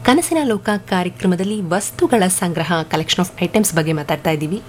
ಕನಸಿನ ಲೋಕ ಕಾರ್ಯಕ್ರಮದಲ್ಲಿ ವಸ್ತುಗಳ ಸಂಗ್ರಹ ಕಲೆಕ್ಷನ್ ಆಫ್ ಐಟಮ್ಸ್ ಬಗ್ಗೆ ಮಾತಾಡ್ತಾ ಇದ್ದೀವಿ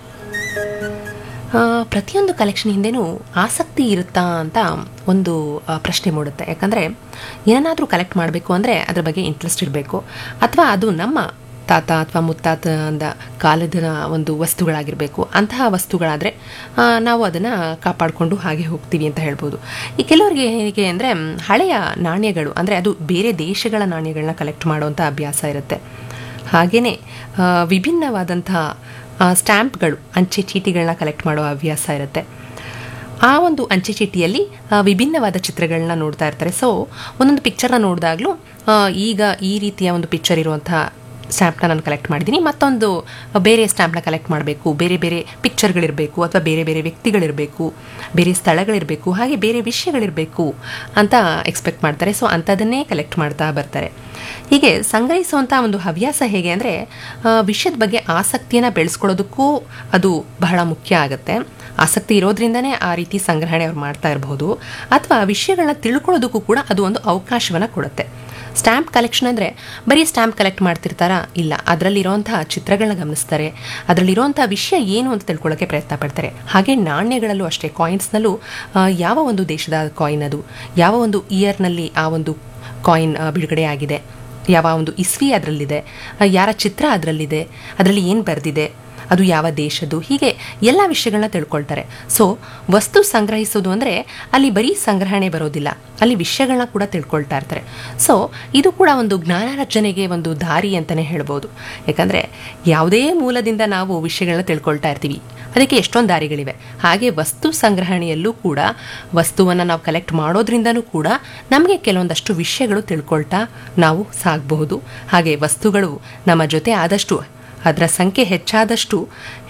ಆ, ಪ್ರತಿಯೊಂದು ಕಲೆಕ್ಷನ್ ಹಿಂದೆನೂ ಆಸಕ್ತಿ ಇರುತ್ತಾ ಅಂತ ಒಂದು ಆ, ಪ್ರಶ್ನೆ ಮೂಡುತ್ತೆ ಯಾಕಂದರೆ ಏನನ್ನಾದರೂ ಕಲೆಕ್ಟ್ ಮಾಡಬೇಕು ಅಂದರೆ ಅದ್ರ ಬಗ್ಗೆ ಇಂಟ್ರೆಸ್ಟ್ ಇರಬೇಕು ಅಥವಾ ಅದು ನಮ್ಮ ತಾತ ಅಥವಾ ಮುತ್ತಾತ ಅಂದ ಕಾಲದ ಒಂದು ವಸ್ತುಗಳಾಗಿರಬೇಕು ಅಂತಹ ವಸ್ತುಗಳಾದರೆ ನಾವು ಅದನ್ನು ಕಾಪಾಡಿಕೊಂಡು ಹಾಗೆ ಹೋಗ್ತೀವಿ ಅಂತ ಹೇಳ್ಬೋದು ಈ ಕೆಲವರಿಗೆ ಹೇಗೆ ಅಂದರೆ ಹಳೆಯ ನಾಣ್ಯಗಳು ಅಂದರೆ ಅದು ಬೇರೆ ದೇಶಗಳ ನಾಣ್ಯಗಳನ್ನ ಕಲೆಕ್ಟ್ ಮಾಡುವಂಥ ಅಭ್ಯಾಸ ಇರುತ್ತೆ ಹಾಗೆಯೇ ವಿಭಿನ್ನವಾದಂತಹ ಆ, ಸ್ಟ್ಯಾಂಪ್ಗಳು ಅಂಚೆ ಚೀಟಿಗಳನ್ನ ಕಲೆಕ್ಟ್ ಮಾಡೋ ಹವ್ಯಾಸ ಇರುತ್ತೆ ಆ ಒಂದು ಅಂಚೆ ಚೀಟಿಯಲ್ಲಿ ಆ, ವಿಭಿನ್ನವಾದ ಚಿತ್ರಗಳನ್ನ ನೋಡ್ತಾ ಇರ್ತಾರೆ ಸೊ ಒಂದೊಂದು ಪಿಕ್ಚರ್ನ ನೋಡಿದಾಗಲೂ ಈಗ ಈ ರೀತಿಯ ಒಂದು ಪಿಕ್ಚರ್ ಇರುವಂತಹ ಸ್ಟ್ಯಾಂಪ್ನ ನಾನು ಕಲೆಕ್ಟ್ ಮಾಡಿದ್ದೀನಿ ಮತ್ತೊಂದು ಬೇರೆ ಸ್ಟ್ಯಾಂಪ್ನ ಕಲೆಕ್ಟ್ ಮಾಡಬೇಕು ಬೇರೆ ಬೇರೆ ಪಿಕ್ಚರ್ಗಳಿರಬೇಕು ಅಥವಾ ಬೇರೆ ಬೇರೆ ವ್ಯಕ್ತಿಗಳಿರಬೇಕು ಬೇರೆ ಸ್ಥಳಗಳಿರಬೇಕು ಹಾಗೆ ಬೇರೆ ವಿಷಯಗಳಿರಬೇಕು ಅಂತ ಎಕ್ಸ್ಪೆಕ್ಟ್ ಮಾಡ್ತಾರೆ ಸೊ ಅಂಥದ್ದನ್ನೇ ಕಲೆಕ್ಟ್ ಮಾಡ್ತಾ ಬರ್ತಾರೆ ಹೀಗೆ ಸಂಗ್ರಹಿಸುವಂಥ ಒಂದು ಹವ್ಯಾಸ ಹೇಗೆ ಅಂದರೆ ವಿಷಯದ ಬಗ್ಗೆ ಆಸಕ್ತಿಯನ್ನು ಬೆಳೆಸ್ಕೊಳ್ಳೋದಕ್ಕೂ ಅದು ಬಹಳ ಮುಖ್ಯ ಆಗುತ್ತೆ ಆಸಕ್ತಿ ಇರೋದ್ರಿಂದನೇ ಆ ರೀತಿ ಸಂಗ್ರಹಣೆ ಅವ್ರು ಮಾಡ್ತಾ ಇರಬಹುದು ಅಥವಾ ವಿಷಯಗಳನ್ನ ತಿಳ್ಕೊಳ್ಳೋದಕ್ಕೂ ಕೂಡ ಅದು ಒಂದು ಅವಕಾಶವನ್ನು ಕೊಡುತ್ತೆ ಸ್ಟ್ಯಾಂಪ್ ಕಲೆಕ್ಷನ್ ಅಂದರೆ ಬರೀ ಸ್ಟ್ಯಾಂಪ್ ಕಲೆಕ್ಟ್ ಮಾಡ್ತಿರ್ತಾರಾ ಇಲ್ಲ ಅದರಲ್ಲಿರುವಂತಹ ಚಿತ್ರಗಳನ್ನ ಗಮನಿಸ್ತಾರೆ ಅದರಲ್ಲಿರುವಂಥ ವಿಷಯ ಏನು ಅಂತ ತಿಳ್ಕೊಳ್ಳೋಕ್ಕೆ ಪ್ರಯತ್ನ ಪಡ್ತಾರೆ ಹಾಗೆ ನಾಣ್ಯಗಳಲ್ಲೂ ಅಷ್ಟೇ ಕಾಯಿನ್ಸ್ನಲ್ಲೂ ಆ, ಯಾವ ಒಂದು ದೇಶದ ಕಾಯಿನ್ ಅದು ಯಾವ ಒಂದು ಇಯರ್ನಲ್ಲಿ ಆ ಒಂದು ಕಾಯಿನ್ ಬಿಡುಗಡೆ ಆಗಿದೆ ಯಾವ ಒಂದು ಇಸ್ವಿ ಅದರಲ್ಲಿದೆ ಆ, ಯಾರ ಚಿತ್ರ ಅದರಲ್ಲಿದೆ ಅದರಲ್ಲಿ ಏನು ಬರೆದಿದೆ ಅದು ಯಾವ ದೇಶದ್ದು ಹೀಗೆ ಎಲ್ಲ ವಿಷಯಗಳನ್ನ ತಿಳ್ಕೊಳ್ತಾರೆ ಸೊ ವಸ್ತು ಸಂಗ್ರಹಿಸೋದು ಅಂದರೆ ಅಲ್ಲಿ ಬರೀ ಸಂಗ್ರಹಣೆ ಬರೋದಿಲ್ಲ ಅಲ್ಲಿ ವಿಷಯಗಳನ್ನ ಕೂಡ ತಿಳ್ಕೊಳ್ತಾ ಇರ್ತಾರೆ ಸೊ ಇದು ಕೂಡ ಒಂದು ಜ್ಞಾನಾರ್ಜನೆಗೆ ಒಂದು ದಾರಿ ಅಂತಲೇ ಹೇಳ್ಬೋದು ಯಾಕಂದರೆ ಯಾವುದೇ ಮೂಲದಿಂದ ನಾವು ವಿಷಯಗಳನ್ನ ತಿಳ್ಕೊಳ್ತಾ ಇರ್ತೀವಿ ಅದಕ್ಕೆ ಎಷ್ಟೊಂದು ದಾರಿಗಳಿವೆ ಹಾಗೆ ವಸ್ತು ಸಂಗ್ರಹಣೆಯಲ್ಲೂ ಕೂಡ ವಸ್ತುವನ್ನು ನಾವು ಕಲೆಕ್ಟ್ ಮಾಡೋದ್ರಿಂದನೂ ಕೂಡ ನಮಗೆ ಕೆಲವೊಂದಷ್ಟು ವಿಷಯಗಳು ತಿಳ್ಕೊಳ್ತಾ ನಾವು ಸಾಗಬಹುದು ಹಾಗೆ ವಸ್ತುಗಳು ನಮ್ಮ ಜೊತೆ ಆದಷ್ಟು ಅದರ ಸಂಖ್ಯೆ ಹೆಚ್ಚಾದಷ್ಟು